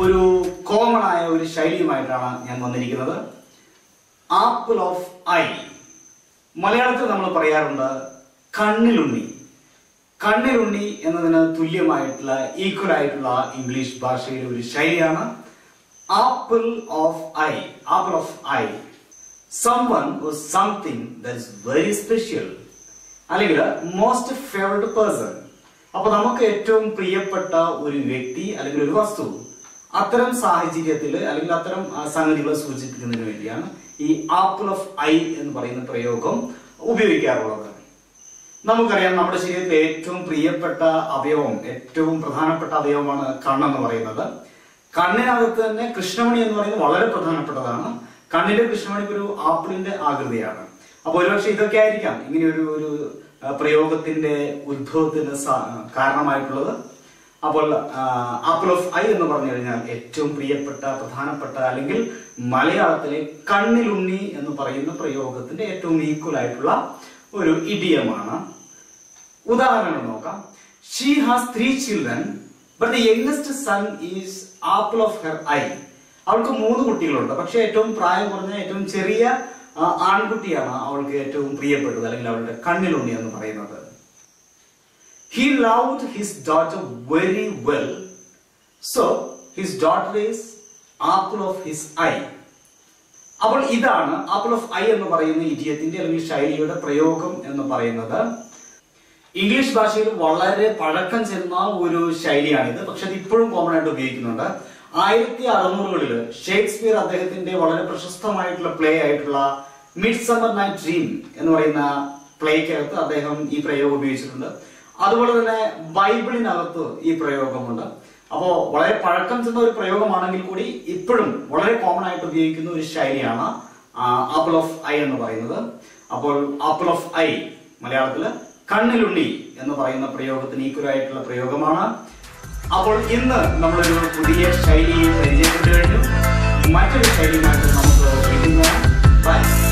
ഒരു കോമൺ ആയ ഒരു ശൈലിയുമായിട്ടാണ് ഞാൻ വന്നിരിക്കുന്നത് ആപ്പിൾ ഓഫ് ഐ മലയാളത്തിൽ നമ്മൾ പറയാറുണ്ട് കണ്ണിലുണ്ണി കണ്ണിലുണ്ണി എന്നതിന് തുല്യമായിട്ടുള്ള ഈക്വൽ ആയിട്ടുള്ള ഇംഗ്ലീഷ് ഭാഷയിലെ ഒരു ശൈലിയാണ് apple of eye apple of eye someone or something that is very special അല്ലെങ്കിൽ മോസ്റ്റ് ഫേവറേറ്റ് പേഴ്സൺ അപ്പൊ നമുക്ക് ഏറ്റവും പ്രിയപ്പെട്ട ഒരു വ്യക്തി അല്ലെങ്കിൽ ഒരു വസ്തു അത്തരം സാഹചര്യത്തിൽ അല്ലെങ്കിൽ അത്തരം ആ, സംഗതികളെ സൂചിപ്പിക്കുന്നതിന് വേണ്ടിയാണ് ഈ ആപ്പിൾ ഓഫ് ഐ എന്ന് പറയുന്ന പ്രയോഗം ഉപയോഗിക്കാറുള്ളത് നമുക്കറിയാം നമ്മുടെ ശരീരത്തിലെ ഏറ്റവും പ്രിയപ്പെട്ട അവയവം ഏറ്റവും പ്രധാനപ്പെട്ട അവയവമാണ് കണ്ണെന്ന് പറയുന്നത് കണ്ണിനകത്ത് തന്നെ കൃഷ്ണമണി എന്ന് പറയുന്നത് വളരെ പ്രധാനപ്പെട്ടതാണ് കണ്ണിന്റെ കൃഷ്ണമണി ഒരു ആപ്പിളിന്റെ ആകൃതിയാണ് അപ്പൊ ഒരുപക്ഷെ ഇതൊക്കെ ആയിരിക്കാം ഇങ്ങനെ ഒരു ഒരു ആ, പ്രയോഗത്തിന്റെ ഉത്ഭവത്തിന് സാ- കാരണമായിട്ടുള്ളത് അപ്പോൾ ആപ്പിൾ ഓഫ് ഐ എന്ന് പറഞ്ഞു കഴിഞ്ഞാൽ ഏറ്റവും പ്രിയപ്പെട്ട പ്രധാനപ്പെട്ട അല്ലെങ്കിൽ മലയാളത്തിലെ കണ്ണിലുണ്ണി എന്ന് പറയുന്ന പ്രയോഗത്തിന്റെ ഏറ്റവും ഈക്വൽ ആയിട്ടുള്ള ഒരു ഇഡിയമാണ് ഉദാഹരണങ്ങൾ നോക്കാം she has three children but the youngest son is apple of her eye അവൾക്ക് മൂന്ന് കുട്ടികളുണ്ട് പക്ഷെ ഏറ്റവും പ്രായം കുറഞ്ഞ ഏറ്റവും ചെറിയ ആ, ആൺകുട്ടിയാണ് അവൾക്ക് ഏറ്റവും പ്രിയപ്പെട്ടത് അല്ലെങ്കിൽ അവളുടെ കണ്ണിലുണ്ണി എന്ന് പറയുന്നത് he loved his daughter very well so his daughter is apple of his eye അപ്പോൾ ഇതാണ് ആപ്പിൾ ഓഫ് ഐ എന്ന് പറയുന്ന ഇഡിയത്തിന്റെ അല്ലെങ്കിൽ ശൈലിയുടെ പ്രയോഗം എന്ന് പറയുന്നത് ഇംഗ്ലീഷ് ഭാഷയിൽ വളരെ പഴക്കം ചെന്ന ഒരു ശൈലിയാണിത് പക്ഷെ അത് ഇപ്പോഴും കോമൺ ആയിട്ട് ഉപയോഗിക്കുന്നുണ്ട് ആയിരത്തി അറുന്നൂറുകളിൽ ഷേക്സ്പിയർ അദ്ദേഹത്തിന്റെ വളരെ പ്രശസ്തമായിട്ടുള്ള പ്ലേ ആയിട്ടുള്ള മിഡ് സമ്മർ നൈറ്റ് ഡ്രീം എന്ന് പറയുന്ന പ്ലേക്കകത്ത് അദ്ദേഹം ഈ പ്രയോഗം ഉപയോഗിച്ചിട്ടുണ്ട് അതുപോലെ തന്നെ ബൈബിളിനകത്ത് ഈ പ്രയോഗമുണ്ട് അപ്പോ വളരെ പഴക്കം ചെന്ന ഒരു പ്രയോഗമാണെങ്കിൽ കൂടി ഇപ്പോഴും വളരെ കോമൺ ആയിട്ട് ഉപയോഗിക്കുന്ന ഒരു ശൈലിയാണ് ആപ്പിൾ ഓഫ് ഐ എന്ന് പറയുന്നത് അപ്പോൾ ആപ്പിൾ ഓഫ് ഐ മലയാളത്തില് കണ്ണിലുണ്ണി എന്ന് പറയുന്ന പ്രയോഗത്തിന് ഈക്വൽ ആയിട്ടുള്ള പ്രയോഗമാണ് അപ്പോൾ ഇന്ന് നമ്മളൊരു പുതിയ ശൈലി പരിചയപ്പെട്ടു കഴിഞ്ഞു മറ്റൊരു ശൈലിയുമായിട്ട് നമുക്ക് വീണ്ടും കാണാം ബൈ